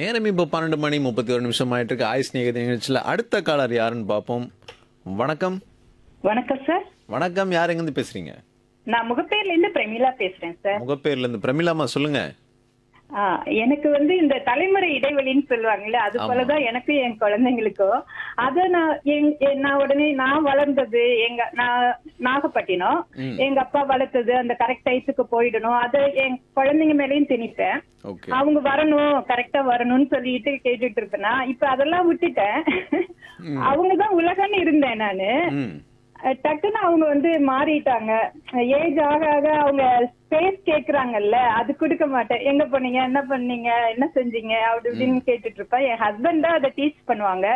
நேரம் இப்போ பன்னெண்டு மணி முப்பத்தி ஒரு நிமிஷம் ஆயிட்டு இருக்கு ஆயுஸ் நிகழ்ச்சி நிகழ்ச்சியில் அடுத்த காலர் யாருன்னு பார்ப்போம் வணக்கம் வணக்கம் சார் வணக்கம் யார் எங்கேருந்து பேசுறீங்க நான் முகப்பேர்ல இருந்து பிரமிளா பேசுறேன் சார் முகப்பேர்ல இருந்து பிரமிளாமா சொல்லுங்க ஆ, எனக்கு வந்து இந்த தலைமுறை இடைவெளின்னு சொல்லுவாங்கல்ல அது ஆமா. போலதான் எனக்கு என் குழந்தைங்களுக்கும் அத நான் என்- என் நான் உடனே நான் வளர்ந்தது எங்க நான் நாகப்பட்டினம் ம். எங்க அப்பா வளர்த்தது அந்த கரெக்ட் டயத்துக்கு போயிடணும் அத என் குழந்தைங்க மேலயும் திணிப்பேன் ஓகே அவங்க வரணும் கரெக்டா வரணும்னு சொல்லிட்டு கேட்டுட்டு இருப்பேனா இப்ப அதெல்லாம் விட்டுட்டேன் அவங்கதான் உலகம்னு இருந்தேன் நானு ம் அஹ் டக்குன்னு அவங்க வந்து மாறிட்டாங்க ஏஜ் ஆக ஆக அவங்க ஸ்பேஸ் கேக்குறாங்கல்ல அது கொடுக்க மாட்டேன் எங்க போனீங்க என்ன பண்ணீங்க என்ன செஞ்சீங்க அப்படி இப்படின்னு கேட்டுட்டு இருப்பேன் என் ஹஸ்பண்ட் தான் அதை டீச் பண்ணுவாங்க